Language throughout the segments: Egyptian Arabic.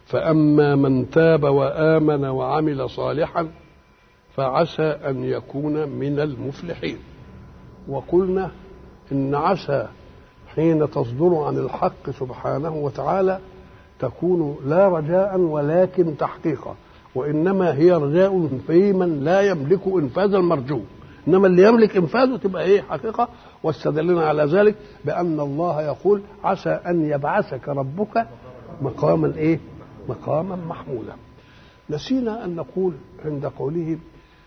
فأما من تاب وآمن وعمل صالحا فعسى أن يكون من المفلحين وقلنا إن عسى حين تصدر عن الحق سبحانه وتعالى تكون لا رجاء ولكن تحقيقا وإنما هي رجاء في من لا يملك إنفاذ المرجو إنما اللي يملك إنفاذه تبقى إيه حقيقة واستدلنا على ذلك بأن الله يقول عسى أن يبعثك ربك مقاما إيه مقاما محمودا نسينا أن نقول عند قوله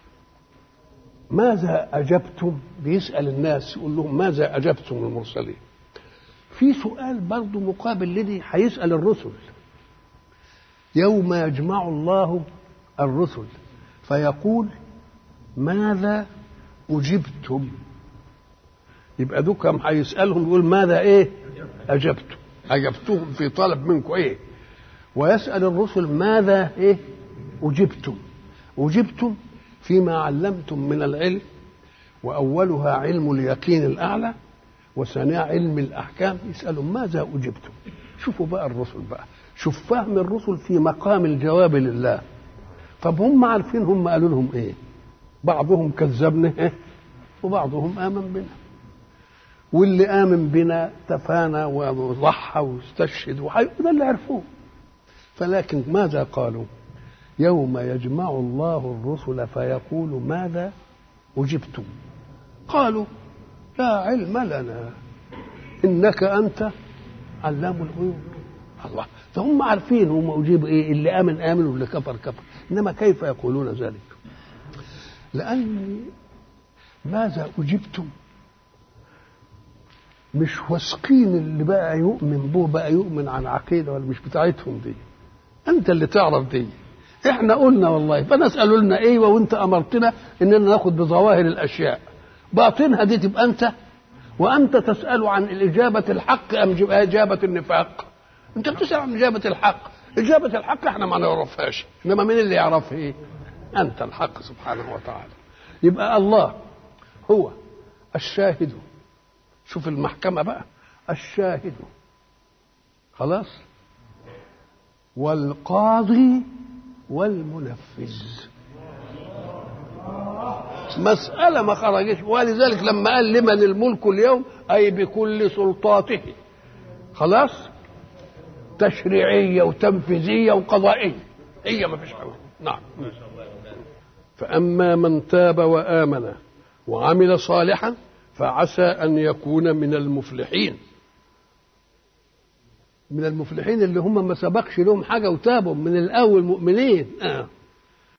ماذا أجبتم بيسأل الناس يقول لهم ماذا أجبتم المرسلين في سؤال برضه مقابل لدي هيسأل الرسل يوم يجمع الله الرسل فيقول ماذا أجبتم يبقى دوكم هيسألهم يقول ماذا إيه أجبتم أجبتهم في طلب منكم إيه ويسأل الرسل ماذا إيه أجبتم أجبتم فيما علمتم من العلم وأولها علم اليقين الأعلى وثانيها علم الأحكام يسألهم ماذا أجبتم شوفوا بقى الرسل بقى شوف فهم الرسل في مقام الجواب لله طب هم عارفين هم قالوا لهم ايه بعضهم كذبنا إيه؟ وبعضهم آمن بنا واللي آمن بنا تفانى وضحى واستشهد وده اللي عرفوه فلكن ماذا قالوا يوم يجمع الله الرسل فيقول ماذا أجبتم قالوا لا علم لنا إنك أنت علام الغيوب الله فهم عارفين هم أجيبوا إيه اللي آمن آمن واللي كفر كفر إنما كيف يقولون ذلك لأن ماذا أجبتم مش واثقين اللي بقى يؤمن به بقى يؤمن عن عقيدة ولا مش بتاعتهم دي أنت اللي تعرف دي احنا قلنا والله فنسأل لنا ايوه وانت امرتنا اننا ناخد بظواهر الاشياء باطنها دي تبقى انت وانت تسال عن الاجابه الحق ام اجابه النفاق انت بتسال عن اجابه الحق اجابه الحق احنا ما نعرفهاش انما مين اللي يعرفها ايه انت الحق سبحانه وتعالى يبقى الله هو الشاهد شوف المحكمه بقى الشاهد خلاص والقاضي والمنفذ مسألة ما خرجش ولذلك لما قال لمن الملك اليوم أي بكل سلطاته خلاص تشريعية وتنفيذية وقضائية هي ما فيش حاجة نعم فأما من تاب وآمن وعمل صالحا فعسى أن يكون من المفلحين من المفلحين اللي هم ما سبقش لهم حاجة وتابوا من الأول مؤمنين آه.